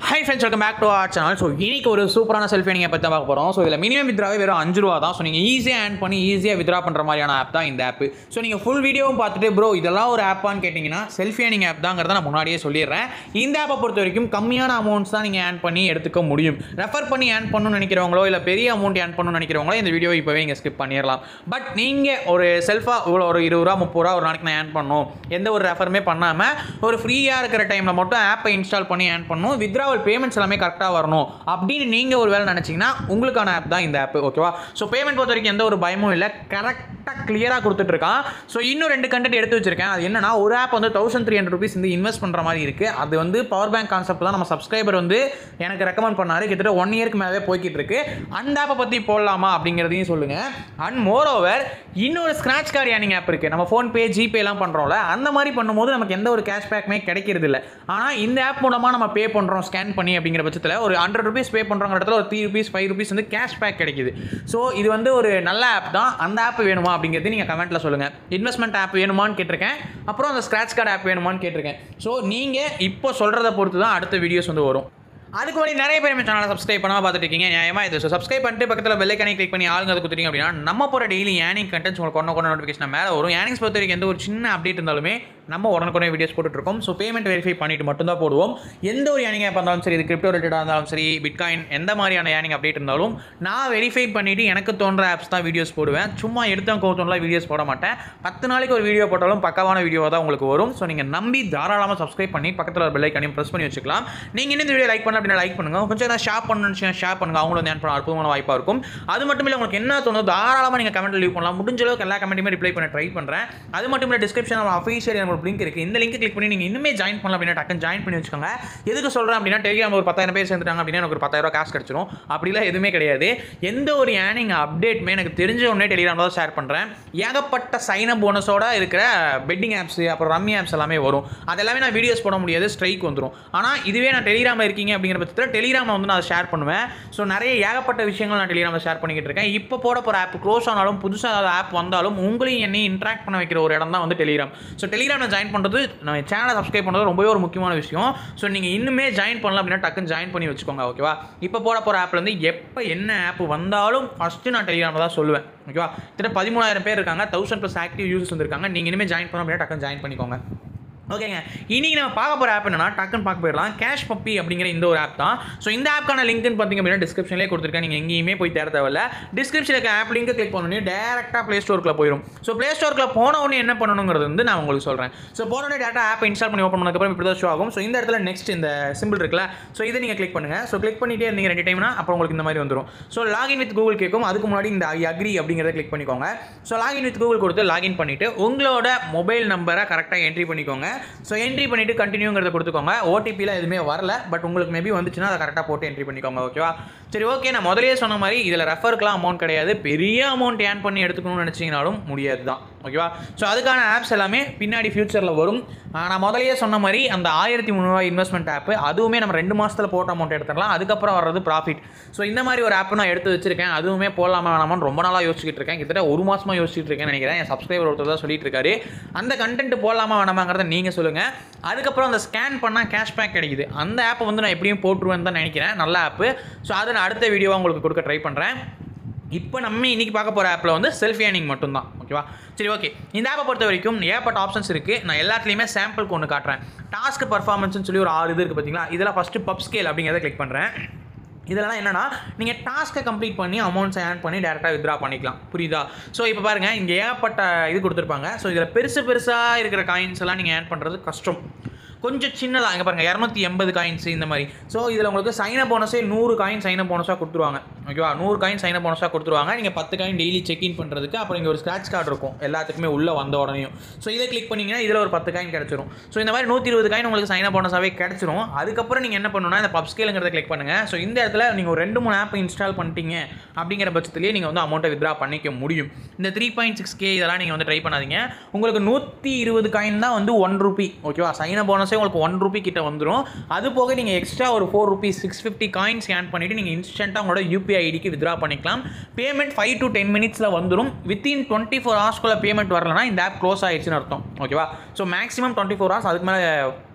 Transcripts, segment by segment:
high friends welcome back to our channel so இன்னைக்கு ஒரு சூப்பரான செல்ஃபி நீங்கள் பற்றி பார்க்க போகிறோம் ஸோ இதில் மினிமம் வித்ராவே வெறும் அஞ்சு ரூபா தான் ஸோ நீங்கள் ஈஸியாக ஏர்ன் பண்ணி ஈஸியாக வித்ரா பண்ணுற மாதிரியான ஆப் தான் இந்த ஆப் ஸோ நீங்கள் ஃபுல் வீடியோவும் பார்த்துட்டு ப்ரோ இதெல்லாம் ஒரு ஆப்பான்னு கேட்டிங்கன்னா செல்ஃபி ஏர்னிங் ஆப் தாங்கிறத நான் முன்னாடியே சொல்லிடுறேன் இந்த ஆப்பை பொறுத்த வரைக்கும் கம்மியான அமௌண்ட்ஸ் தான் நீங்கள் ஏர்ன் பண்ணி எடுத்துக்க முடியும் ரெஃபர் பண்ணி ஏர்ன் பண்ணணும்னு நினைக்கிறவங்களோ இல்லை பெரிய அமௌண்ட் ஏர்ன் பண்ணணும்னு நினைக்கிறவங்களோ இந்த வீடியோ இப்போவே நீங்கள் ஸ்கிப் பண்ணிடலாம் பட் நீங்கள் ஒரு செல்ஃபாக இவ்வளோ ஒரு இருபது ரூபா முப்பது ரூபா ஒரு நாளைக்கு நான் ஏர்ன் பண்ணணும் எந்த ஒரு ரெஃபருமே பண்ணாமல் ஒரு ஃப்ரீயாக இருக்கிற டைமில் மட்டும் ஆப்பை இன்ஸ்டால் பண்ணி ஏர்ன் பண்ணணும் வித்ராவல் பேமெண்ட்ஸ் எல்லாமே கரெக்டாக வரணும் அப்படின்னு நீங்கள் ஒரு வேலை நினச்சிங்கன்னா உங்களுக்கான ஆப் தான் இந்த ஆப் ஓகேவா ஸோ பேமெண்ட் பொறுத்த வரைக்கும் எந்த ஒரு பயமும் இல்லை கரெக்டாக கிளியராக கொடுத்துட்ருக்கான் ஸோ இன்னும் ரெண்டு கண்டென்ட் எடுத்து வச்சிருக்கேன் அது என்னன்னா ஒரு ஆப் வந்து தௌசண்ட் த்ரீ ஹண்ட்ரட் ருபீஸ் வந்து இன்வெஸ்ட் பண்ணுற மாதிரி இருக்குது அது வந்து பவர் பேங்க் கான்செப்ட் தான் நம்ம சப்ஸ்கிரைபர் வந்து எனக்கு ரெக்கமெண்ட் பண்ணாரு கிட்டத்தட்ட ஒன் இயருக்கு மேலே போய்கிட்டு இருக்கு அந்த ஆப்பை பற்றி போடலாமா அப்படிங்கிறதையும் சொல்லுங்கள் அண்ட் மோர் ஓவர் இன்னொரு ஸ்க்ராட்ச் கார்டு ஏர்னிங் ஆப் இருக்குது நம்ம ஃபோன்பே ஜிபேலாம் பண்ணுறோம்ல அந்த மாதிரி பண்ணும்போது நமக்கு எந்த ஒரு கேஷ்பேக்குமே கிடைக்கிறது இல்லை ஆனால் இந்த ஆப் மூலமாக நம்ம பே பண்ணுறோம் ஸ்கேன் பண்ணி அப்படிங்கிற பட்சத்தில் ஒரு ஹண்ட்ரட் ருபீஸ் பே பண்ணுறோங்கிற இடத்துல ஒரு த்ரீ ருபீஸ் ஃபைவ் ருபீஸ் வந்து கேஷ்பேக் கிடைக்குது ஸோ இது வந்து ஒரு நல்ல ஆப் தான் அந்த ஆப் வேணுமா அப்படிங்கிறது நீங்கள் கமெண்ட்டில் சொல்லுங்கள் இன்வெஸ்ட்மெண்ட் ஆப் வேணுமான்னு கேட்டிருக்கேன் அப்புறம் அந்த ஸ்க்ராட்ச் கார்டு ஆப் வேணுமான்னு கேட்டிருக்கேன் ஸோ நீங்கள் இப்போ சொல்கிறத பொறுத்து தான் அடுத்த வீடியோஸ் வந்து வரும் அதுக்கு முன்னாடி நிறைய பேர் சேனலை சப்ஸ்கிரைப் பண்ணாமல் பார்த்துட்டு இருக்கீங்க நியாயமாக இது ஸோ சப்ஸ்கிரைப் பண்ணிட்டு பக்கத்தில் பெல்லைக்கானே கிளிக் பண்ணி ஆளுங்க அதை கொடுத்துட்டீங்க அப்படின்னா நம்ம போகிற டெய்லி ஏர்னிங் கண்டென்ட்ஸ் உங்களுக்கு கொண்ட கொண்ட நோட்டிஃபிகேஷன் மேலே வரும் ஏர்னிங்ஸ் பொறுத்த வரைக்கும் எந்த ஒரு சின்ன அப்டேட் இருந்தாலுமே நம்ம உடனுக்குடனே வீடியோஸ் போட்டுட்ருக்கோம் ஸோ பேமெண்ட் வெரிஃபை பண்ணிட்டு மட்டும்தான் போடுவோம் எந்த ஒரு ஏர்னிங் ஆப் இருந்தாலும் சரி இது கிரிப்டோ ரிலேட்டடாக இருந்தாலும் சரி பிட்காயின் எந்த மாதிரியான ஏர்னிங் அப்டேட் இருந்தாலும் நான் வெரிஃபை பண்ணிவிட்டு எனக்கு தோன்ற ஆப்ஸ் தான் வீடியோஸ் போடுவேன் சும்மா எடுத்தவங்க கோத்தோம்லாம் வீடியோஸ் போட மாட்டேன் பத்து நாளைக்கு ஒரு வீடியோ போட்டாலும் பக்கவான வீடியோ தான் உங்களுக்கு வரும் ஸோ நீங்கள் நம்பி தாராளமாக சப்ஸ்கிரைப் பண்ணி பக்கத்தில் ஒரு பெல்லைக்கானையும் ப்ரெஸ் பண்ணி வச்சுக்கலாம் நீங்கள் இன்னும் இந்த வீடியோ லைக் பண்ண அப்படின்னா லைக் பண்ணுங்கள் கொஞ்சம் நான் ஷேர் பண்ணணும்னு ஷேர் பண்ணுங்கள் அவங்களும் வந்து ஏன் பண்ண அற்புதமான வாய்ப்பாக இருக்கும் அது மட்டும் இல்லை உங்களுக்கு என்ன தோணுதோ தாராளமாக நீங்கள் கமெண்ட் லீவ் பண்ணலாம் முடிஞ்ச அளவுக்கு எல்லா கமெண்ட்டுமே ரிப்ளை பண்ண ட்ரை பண்ணுறேன் அது மட்டும் இல்லை டிஸ்கிரிப்ஷன் அஃபீஷியல் எனக்கு லிங்க் இருக்குது இந்த லிங்க் கிளிக் பண்ணி நீங்கள் இன்னுமே ஜாயின் பண்ணலாம் அப்படின்னா டக்குன்னு ஜாயின் பண்ணி வச்சுக்கோங்க எதுக்கு சொல்கிறேன் அப்படின்னா டெலிகிராம் ஒரு பத்தாயிரம் பேர் சேர்ந்துட்டாங்க அப்படின்னா எனக்கு ஒரு பத்தாயிரம் காசு கிடச்சிரும் அப்படிலாம் எதுவுமே கிடையாது எந்த ஒரு ஏர்னிங் அப்டேட்டுமே எனக்கு தெரிஞ்ச உடனே டெலிகிராமில் தான் ஷேர் பண்ணுறேன் ஏகப்பட்ட சைன் அப் போனஸோட இருக்கிற பெட்டிங் ஆப்ஸ் அப்புறம் ரம்மி ஆப்ஸ் எல்லாமே வரும் அது எல்லாமே நான் வீடியோஸ் போட முடியாது ஸ்ட்ரைக் வந்துடும் ஆனால் இதுவே நான் டெலிகிராமில் இருக்கீங்க அப்படிங்கிற பட்சத்தில் டெலிகிராமில் வந்து நான் ஷேர் பண்ணுவேன் ஸோ நிறைய ஏகப்பட்ட விஷயங்கள் நான் டெலிகிராமில் ஷேர் பண்ணிக்கிட்டு இருக்கேன் இப்போ போட போகிற ஆப் க்ளோஸ் ஆனாலும் புதுசாக ஏதாவது ஆப் வந்தாலும் உங்களையும் என்னையும் இன்ட்ராக்ட் பண்ண வைக்கிற ஒரு இடம் தான் வந்து டெலிகிராம் ஸோ டெலிகிராமில் ஜாயின் பண்ணுறது நம்ம சேனலை சப்ஸ்கிரைப் பண்ணுறது ரொம்பவே ஒரு முக்கியமான விஷயம் ஸோ நீங்கள் இன்னுமே ஜாயின் பண்ணலாம் அப்படின்னா டக்குன்னு ஜாயின் பண்ணி வச்சுக்கோங்க ஓகேவா இப்போ போட போகிற ஆப்லேருந்து எப்போ என்ன ஆப் வந்தாலும் ஃபஸ்ட்டு நான் டெலிகிராமில் தான் சொல்லுவேன் ஓகேவா கிட்ட பதிமூணாயிரம் பேர் இருக்காங்க தௌசண்ட் ப்ளஸ் ஆக்டிவ் யூசர்ஸ் வந்துருக்காங்க நீங்கள் இனிமேல் ஜாயின் பண்ணோம் அப்படின்னா டக்குன்னு ஜாயின் பண்ணிக்கோங்க ஓகேங்க இன்னைக்கு நம்ம பார்க்க போகிற ஆப் என்னன்னா டக்குன்னு பார்க்க போயிடலாம் கேஷ் பப்பி அப்படிங்கிற இந்த ஒரு ஆப் தான் ஸோ இந்த ஆப்க்கான லிங்க்னு பார்த்தீங்க அப்படின்னா டிஸ்கிரிப்ஷன்லேயே கொடுத்துருக்கேன் நீங்கள் எங்கேயுமே போய் தேட தேவையில்ல டிஸ்கிரிப்ஷனில் இருக்க ஆப் லிங்க் கிளிக் பண்ணோன்னே டேரெக்டாக ப்ளே ஸ்டோருக்குள்ள போயிடும் ஸோ ப்ளே ஸ்டோருக்குள்ள போன உடனே என்ன பண்ணணுங்கிறது வந்து நான் உங்களுக்கு சொல்கிறேன் ஸோ போன உடனே டேட்டா ஆப் இன்ஸ்டால் பண்ணி ஓப்பன் பண்ணதுக்கப்புறம் இப்படி தான் ஷோ ஆகும் ஸோ இந்த இடத்துல நெக்ஸ்ட் இந்த சிம்பிள் இருக்குல்ல ஸோ இதை நீங்கள் கிளிக் பண்ணுங்கள் ஸோ கிளிக் பண்ணிட்டே இருந்தீங்க ரெண்டு டைம்னா அப்புறம் உங்களுக்கு இந்த மாதிரி வந்துடும் ஸோ லாகின் வித் கூகுள் கேட்கும் அதுக்கு முன்னாடி இந்த ஐ அக்ரி அப்படிங்கிறத கிளிக் பண்ணிக்கோங்க ஸோ லாகின் வித் கூகுள் கொடுத்து லாகின் பண்ணிவிட்டு உங்களோட மொபைல் நம்பரை கரெக்டாக என்ட்ரி பண்ணிக்கோங்க ஸோ என்ட்ரி பண்ணிவிட்டு கண்டினியூங்கிறத கொடுத்துக்கோங்க ஓடிபியில் எதுவுமே வரல பட் உங்களுக்கு மேபி வந்துச்சுன்னா அதை கரெக்டாக போட்டு என்ட்ரி பண்ணிக்கோங்க ஓகேவா சரி ஓகே நான் முதலே சொன்ன மாதிரி இதில் ரெஃபருக்குலாம் அமௌண்ட் கிடையாது பெரிய அமௌண்ட் ஏர்ன் பண்ணி எடுத்துக்கணும்னு நினச்சிங்கனாலும் முடியாது தான் ஓகேவா ஸோ அதுக்கான ஆப்ஸ் எல்லாமே பின்னாடி ஃபியூச்சரில் வரும் ஆஹ் நான் முதலையே சொன்ன மாதிரி அந்த ஆயிரத்தி முந்நூறுவா இன்வெஸ்ட்மெண்ட் ஆப் அதுவுமே நம்ம ரெண்டு மாதத்தில் போட்ட அமௌண்ட் எடுத்துடலாம் அதுக்கப்புறம் வர்றது ப்ராஃபிட் ஸோ இந்த மாதிரி ஒரு ஆப் நான் எடுத்து வச்சிருக்கேன் அதுவுமே போடலாமா வேணாமான்னு ரொம்ப நாளாக யோசிச்சுட்டு இருக்கேன் கிட்டத்தட்ட ஒரு மாசமா யோசிச்சுட்டு இருக்கேன்னு நினைக்கிறேன் என் சப்ஸ்கிரைபர் ஒருத்தர் தான் சொல்லிட்டு இருக்காரு அந்த கண்டென்ட் போடலாமா வேணாமாங்கிறத நீங்கள் சொல்லுங்கள் அதுக்கப்புறம் அந்த ஸ்கேன் பண்ணால் கேஷ்பேக் கிடைக்குது அந்த ஆப்பை வந்து நான் எப்படியும் போட்டுருவேன்னு தான் நினைக்கிறேன் நல்ல ஆப்பு ஸோ அதை நான் அடுத்த வீடியோவாக உங்களுக்கு கொடுக்க ட்ரை பண்ணுறேன் இப்போ நம்ம இன்னைக்கு பார்க்க போகிற ஆப்பில் வந்து செல்ஃப் ஏர்னிங் மட்டும்தான் ஓகேவா சரி ஓகே இந்த ஆப்பை பொறுத்த வரைக்கும் ஏகப்பட்ட ஆப்ஷன்ஸ் இருக்குது நான் எல்லாத்துலேயுமே சாம்பிளுக்கு ஒன்று காட்டுறேன் டாஸ்க் பர்ஃபார்மன்ஸ்னு சொல்லி ஒரு ஆறு இது இருக்குது பார்த்தீங்களா இதெல்லாம் ஃபஸ்ட்டு பப் ஸ்கேல் அப்படிங்கிறத கிளிக் பண்ணுறேன் இதெல்லாம் என்னன்னா நீங்கள் டாஸ்க்கை கம்ப்ளீட் பண்ணி அமௌண்ட்ஸை ஏர்ன் பண்ணி டேரெக்டாக வித்ரா பண்ணிக்கலாம் புரியுதா ஸோ இப்போ பாருங்கள் இங்கே ஏகப்பட்ட இது கொடுத்துருப்பாங்க ஸோ இதில் பெருசு பெருசாக இருக்கிற காயின்ஸ் எல்லாம் நீங்கள் ஏர்ன் பண்ணுறது கஷ்டம் கொஞ்சம் சின்னதாக இங்கே பாருங்கள் இரநூத்தி எண்பது காயின்ஸ் இந்த மாதிரி ஸோ இதில் உங்களுக்கு சைன போனஸே நூறு காயின் சைன போனஸாக கொடுத்துருவாங்க ஓகேவா நூறு காயின் சைன போனஸாக கொடுத்துருவாங்க நீங்கள் பத்து காயின் டெய்லி செக் இன் பண்ணுறதுக்கு அப்புறம் இங்கே ஒரு ஸ்க்ராட்ச் கார்டு இருக்கும் எல்லாத்துக்குமே உள்ளே வந்த உடனேயும் ஸோ இதை கிளிக் பண்ணிங்கன்னா இதில் ஒரு பத்து காயின் கிடச்சிரும் ஸோ இந்த மாதிரி நூற்றி இருபது காயின் உங்களுக்கு சைன போனஸாகவே கிடச்சிரும் அதுக்கப்புறம் நீங்கள் என்ன பண்ணணும்னா இந்த பப் ஸ்கேலுங்கிறத கிளிக் பண்ணுங்கள் ஸோ இந்த இடத்துல நீங்கள் ஒரு ரெண்டு மூணு ஆப் இன்ஸ்டால் பண்ணிட்டீங்க அப்படிங்கிற பட்சத்துலேயே நீங்கள் வந்து அமௌண்ட்டை வித்ரா பண்ணிக்க முடியும் இந்த த்ரீ பாயிண்ட் சிக்ஸ் கே இதெல்லாம் நீங்கள் வந்து ட்ரை பண்ணாதீங்க உங்களுக்கு நூற்றி இருபது காயின் தான் வந்து ஒன் ருபி ஓகேவா சைன போனஸே உங்களுக்கு ஒன் ருபி கிட்ட வந்துடும் அது போக நீங்கள் எக்ஸ்ட்ரா ஒரு four rupees six fifty coin scan பண்ணிவிட்டு நீங்கள் இன்ஸ்டண்ட்டாக உங்களோட யூபிஐ ஐடிக்கு வித்ரா பண்ணிக்கலாம் பேமெண்ட் ஃபைவ் டு டென் மினிட்ஸில் வந்துடும் வித்தின் டுவெண்ட்டி ஃபோர் ஹவர்ஸ்க்குள்ளே பேமெண்ட் வரலனா இந்த ஆப் க்ளோஸ் ஆயிடுச்சுன்னு அர்த்தம் ஓகேவா so maximum twenty four hours அதுக்கு மேலே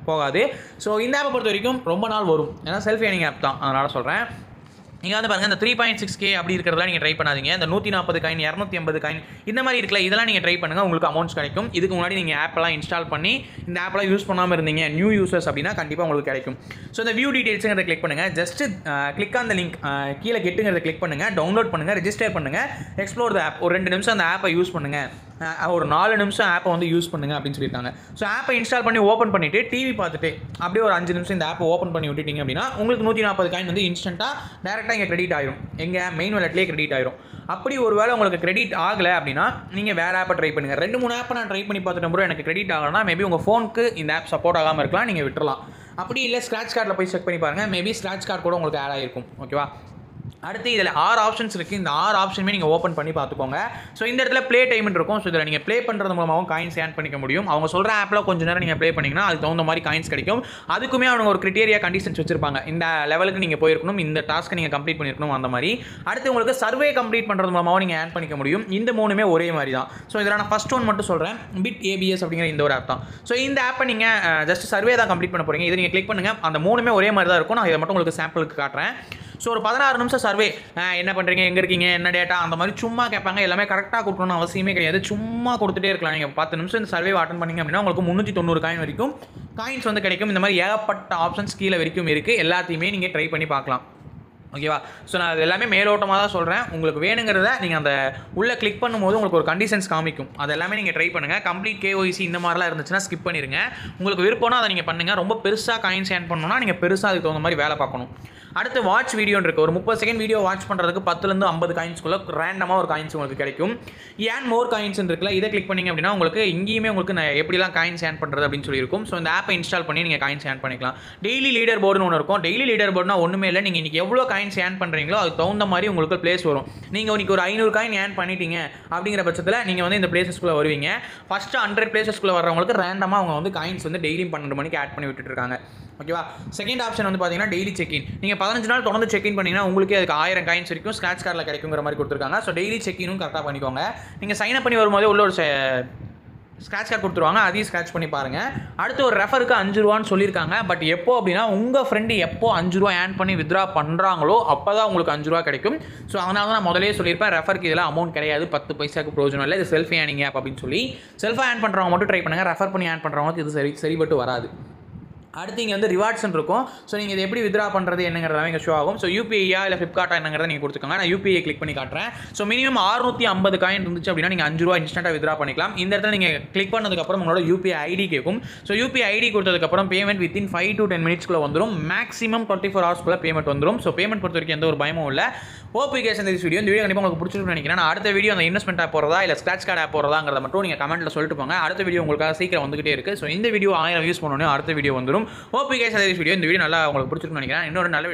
போகாது ஸோ இந்த ஆப்பை பொறுத்த வரைக்கும் ரொம்ப நாள் வரும் ஏன்னா செல்ஃப் ஏர்னிங் ஆப் தான் அதனால் சொல்கிறேன் நீங்கள் வந்து பாருங்கள் இந்த த்ரீ பாயிண்ட் சிக்ஸ் கே அப்படி இருக்கிறதெல்லாம் நீங்கள் ட்ரை பண்ணாதீங்க இந்த நூற்றி நாற்பது காயின் இரநூத்தி ஐம்பது காயின் இந்த மாதிரி இருக்கல இதெல்லாம் நீங்கள் ட்ரை பண்ணுங்கள் உங்களுக்கு அமௌண்ட்ஸ் கிடைக்கும் இதுக்கு முன்னாடி நீங்கள் ஆப்பெல்லாம் இன்ஸ்டால் பண்ணி இந்த ஆப்பெல்லாம் யூஸ் பண்ணாமல் இருந்தீங்க நியூ யூசர்ஸ் அப்படின்னா கண்டிப்பாக உங்களுக்கு கிடைக்கும் ஸோ இந்த வியூ டீடைல்ஸுங்கிறத கிளிக் பண்ணுங்கள் ஜஸ்ட் கிளிக் அந்த லிங்க் கீழே கெட்டுங்கிறத கிளிக் பண்ணுங்கள் டவுன்லோட் பண்ணுங்கள் ரெஜிஸ்டர் பண்ணுங்கள் எக்ஸ்ப்ளோர் த ஆப் ஒரு ரெண்டு நிமிஷம் அந்த ஆப்பை யூஸ் பண்ணுங்கள் அஹ் ஒரு நாலு நிமிஷம் ஆப்பை வந்து யூஸ் பண்ணுங்க அப்படின்னு சொல்லியிருக்காங்க ஸோ ஆப்பை இன்ஸ்டால் பண்ணி ஓப்பன் பண்ணிட்டு டிவி பார்த்துட்டு அப்படியே ஒரு அஞ்சு நிமிஷம் இந்த ஆப்பை ஓப்பன் பண்ணி விட்டுட்டீங்க அப்படின்னா உங்களுக்கு நூற்றி நாற்பது காயின் வந்து இன்ஸ்டண்ட்டாக டேரெக்டாக இங்கே கிரெடிட் ஆயிரும் எங்கள் மெயின் வாலெட்லேயே கிரெடிட் ஆயிரும் அப்படி ஒரு வேளை உங்களுக்கு கிரெடிட் ஆகலை அப்படின்னா நீங்கள் வேறு ஆப்பை ட்ரை பண்ணுங்கள் ரெண்டு மூணு ஆப்பை நான் ட்ரை பண்ணி பார்த்துட்டு ப்ரோ எனக்கு கிரெடிட் ஆகலைன்னா மேபி உங்கள் ஃபோனுக்கு இந்த ஆப் சப்போர்ட் ஆகாமல் இருக்கலாம் நீங்கள் விட்டுறலாம் அப்படி இல்லை ஸ்க்ராட்ச் கார்டில் போய் செக் பண்ணி பாருங்கள் மேபி ஸ்க்ராட்ச் கார்டு கூட உங்களுக்கு ஆட் ஆகிருக்கும் ஓகேவா அடுத்து இதில் ஆறு ஆப்ஷன்ஸ் இருக்குது இந்த ஆறு ஆப்ஷனுமே நீங்கள் ஓப்பன் பண்ணி பார்த்துக்கோங்க ஸோ இந்த இடத்துல ப்ளே டைம் இருக்கும் ஸோ இதில் நீங்கள் ப்ளே பண்ணுறது மூலமாகவும் காயின்ஸ் ஏன் பண்ணிக்க முடியும் அவங்க சொல்கிற ஆப்பில் கொஞ்ச நேரம் நீங்கள் ப்ளே பண்ணிங்கன்னா அதுக்கு தகுந்த மாதிரி காயின்ஸ் கிடைக்கும் அதுக்குமே அவங்க ஒரு கிரிட்டேரியா கண்டிஷன்ஸ் வச்சிருப்பாங்க இந்த லெவலுக்கு நீங்கள் போயிருக்கணும் இந்த டாஸ்க்கை நீங்கள் கம்ப்ளீட் பண்ணியிருக்கணும் அந்த மாதிரி அடுத்து உங்களுக்கு சர்வே கம்ப்ளீட் பண்ணுறது மூலமாகவும் நீங்கள் ஏன் பண்ணிக்க முடியும் இந்த மூணுமே ஒரே மாதிரி தான் ஸோ இதில் நான் ஃபஸ்ட் ஒன் மட்டும் சொல்கிறேன் பிட் ஏபிஎஸ் அப்படிங்கிற இந்த ஒரு ஆப் தான் ஸோ இந்த ஆப்பை நீங்கள் ஜஸ்ட் சர்வே தான் கம்ப்ளீட் பண்ண போகிறீங்க இதை நீங்கள் கிளிக் பண்ணுங்கள் அந்த மூணுமே ஒரே மாதிரி தான் இருக்கும் நான் இதை மட்டும் உங்களுக்கு சாம்பிளுக்கு காட்டுறேன் ஸோ ஒரு பதினாறு நிமிஷம் சர்வே என்ன பண்ணுறீங்க எங்கே இருக்கீங்க என்ன டேட்டா அந்த மாதிரி சும்மா கேட்பாங்க எல்லாமே கரெக்டாக கொடுக்கணும்னு அவசியமே கிடையாது சும்மா கொடுத்துட்டே இருக்கலாம் நீங்கள் பத்து நிமிஷம் இந்த சர்வே அட்டன் பண்ணீங்க அப்படின்னா உங்களுக்கு முந்நூற்றி தொண்ணூறு காயின் வரைக்கும் காயின்ஸ் வந்து கிடைக்கும் இந்த மாதிரி ஏகப்பட்ட ஆப்ஷன்ஸ் கீழே வரைக்கும் இருக்குது எல்லாத்தையுமே நீங்கள் ட்ரை பண்ணி பார்க்கலாம் ஓகேவா ஸோ நான் அது எல்லாமே மேலோட்டமாக தான் சொல்கிறேன் உங்களுக்கு வேணுங்கிறத நீங்கள் அந்த உள்ளே கிளிக் பண்ணும்போது உங்களுக்கு ஒரு கண்டிஷன்ஸ் காமிக்கும் அது எல்லாமே நீங்கள் ட்ரை பண்ணுங்கள் கம்ப்ளீட் கேஒய்சி இந்த மாதிரிலாம் இருந்துச்சுன்னா ஸ்கிப் பண்ணிடுங்க உங்களுக்கு விருப்பம்னா அதை நீங்கள் பண்ணுங்கள் ரொம்ப பெருசாக காயின்ஸ் ஏன் பண்ணணும்னா நீங்கள் பெருசாக அதுக்கு தகுந்த மாதிரி வேலை பார்க்கணும் அடுத்து வாட்ச் வீடியோன்னு இருக்குது ஒரு முப்பது செகண்ட் வீடியோ வாட்ச் பண்ணுறதுக்கு பத்துலேருந்து ஐம்பது காயின்ஸ்க்குள்ளே ரேண்டமாக ஒரு காயின்ஸ் உங்களுக்கு கிடைக்கும் ஏன் மோர் காயின்ஸ் இருக்குல்ல இதை கிளிக் பண்ணிங்க அப்படின்னா உங்களுக்கு இங்கேயுமே உங்களுக்கு நான் எப்படிலாம் காயின்ஸ் ஏன் பண்ணுறது அப்படின்னு சொல்லியிருக்கும் ஸோ இந்த ஆப்பை இன்ஸ்டால் பண்ணி நீங்கள் காயின்ஸ் ஏன் பண்ணிக்கலாம் டெய்லி லீடர் போர்டுன்னு ஒன்று இருக்கும் டெய்லி லீடர் போர்டுனா ஒன்றுமே இல்லை நீங்கள் இன்றைக்கி எவ்வளோ காயின்ஸ் ஏன் பண்ணுறீங்களோ அதுக்கு தகுந்த மாதிரி உங்களுக்கு பிளேஸ் வரும் நீங்கள் இன்னைக்கு ஒரு ஐநூறு காயின் ஏன் பண்ணிட்டீங்க அப்படிங்கிற பட்சத்தில் நீங்கள் வந்து இந்த பிளேசஸ்க்குள்ளே வருவீங்க ஃபஸ்ட்டு ஹண்ட்ரட் பிளேசஸ்க்குள்ளே வரவங்களுக்கு ரேண்டமாக அவங்க வந்து காயின்ஸ் வந்து டெய்லியும் பன்னெண்டு மணிக்கு ஆட் பண்ணி விட்டுட்டு இருக்காங்க ஓகேவா செகண்ட் ஆப்ஷன் வந்து பார்த்தீங்கன்னா டெய்லி செக்இன் நீங்கள் பதினஞ்சு நாள் தொடர்ந்து செக்இன் பண்ணிங்கன்னா உங்களுக்கே அதுக்கு ஆயிரம் காயின்ஸ் வரைக்கும் ஸ்க்ராட்ச் கார்டில் கிடைக்குங்கிற மாதிரி கொடுத்துருக்காங்க ஸோ டெய்லி செக்இனும் கரெக்டாக பண்ணிக்கோங்க நீங்கள் சைன் அப் பண்ணி வரும்போதே உள்ள ஒரு ஸ்க்ராட்ச் கார்டு கொடுத்துருவாங்க அதையும் ஸ்க்ராட்ச் பண்ணி பாருங்கள் அடுத்து ஒரு ரெஃபருக்கு அஞ்சு ரூபான்னு சொல்லியிருக்காங்க பட் எப்போ அப்படின்னா உங்கள் ஃப்ரெண்டு எப்போ அஞ்சு ரூபா ஏன் பண்ணி வித்ரா பண்ணுறாங்களோ அப்போ தான் உங்களுக்கு அஞ்சு ரூபா கிடைக்கும் ஸோ அதனால தான் நான் முதலே சொல்லியிருப்பேன் ரெஃபருக்கு இதெல்லாம் அமௌண்ட் கிடையாது பத்து பைசாக்கு பிரயோஜனம் இல்லை இது செல்ஃப் ஏனிங் ஆப் அப்படின்னு சொல்லி செல்ஃபாக ஏன் பண்ணுறவங்க மட்டும் ட்ரை பண்ணுங்கள் ரெஃபர் பண்ணி ஏன் பண்ணுறவங்களுக்கு இது சரி சரிபட்டு வராது அடுத்து இங்கே வந்து ரிவார்ட்ஸ்னு இருக்கும் ஸோ நீங்கள் இதை எப்படி வித்ரா பண்ணுறது என்னங்கிறதாவே இங்கே ஷோ ஆகும் ஸோ யூபிஐயா இல்லை ஃப்ளிப்கார்ட்டா என்னங்கிறத நீங்கள் கொடுத்துக்கோங்க நான் யூபிஐ கிளிக் பண்ணி காட்டுறேன் ஸோ மினிமம் அறுநூற்றி ஐம்பது காயின் இருந்துச்சு அப்படின்னா நீங்கள் அஞ்சு ரூபா இன்ஸ்டன்ட்டாக வித்ரா பண்ணிக்கலாம் இந்த இடத்துல நீங்கள் கிளிக் பண்ணதுக்கப்புறம் உங்களோட யூபிஐ ஐடி கேட்கும் ஸோ யூபிஐ ஐடி கொடுத்ததுக்கப்புறம் payment within five to ten மினிட்ஸ்க்குள்ள வந்துடும் மேக்ஸிமம் டுவெண்ட்டி ஃபோர் ஹவர்ஸ்க்குள்ள பேமெண்ட் வந்துடும் ஸோ பேமெண்ட் பொறுத்த வரைக்கும் எந்த ஒரு பயமும் இல்லை ஓபி கேஸ் இந்த வீடியோ இந்த வீடியோ கண்டிப்பாக உங்களுக்கு பிடிச்சிருக்குன்னு நினைக்கிறேன் நான் அடுத்த வீடியோ அந்த இன்வெஸ்ட்மெண்ட் ஆப் போகிறதா இல்லை ஸ்க்ராட்ச் கார்டு ஆப் போகிறதாங்கிறத மட்டும் நீங்கள் கமெண்ட்டில் சொல்லிட்டு போங்க அடுத்த வீடியோ உங்களுக்காக சீக்கிரம் வந்துகிட்டே இருக்குது ஸோ இந்த வீடியோ ஆயிரம் யூஸ் பண்ணணும் அடுத்த வீடியோ வந்துடும் ஓபி கேஸ் வீடியோ இந்த வீடியோ நல்லா உங்களுக்கு பிடிச்சிருக்குன்னு நினைக்கிறேன் இன்னொரு நல்ல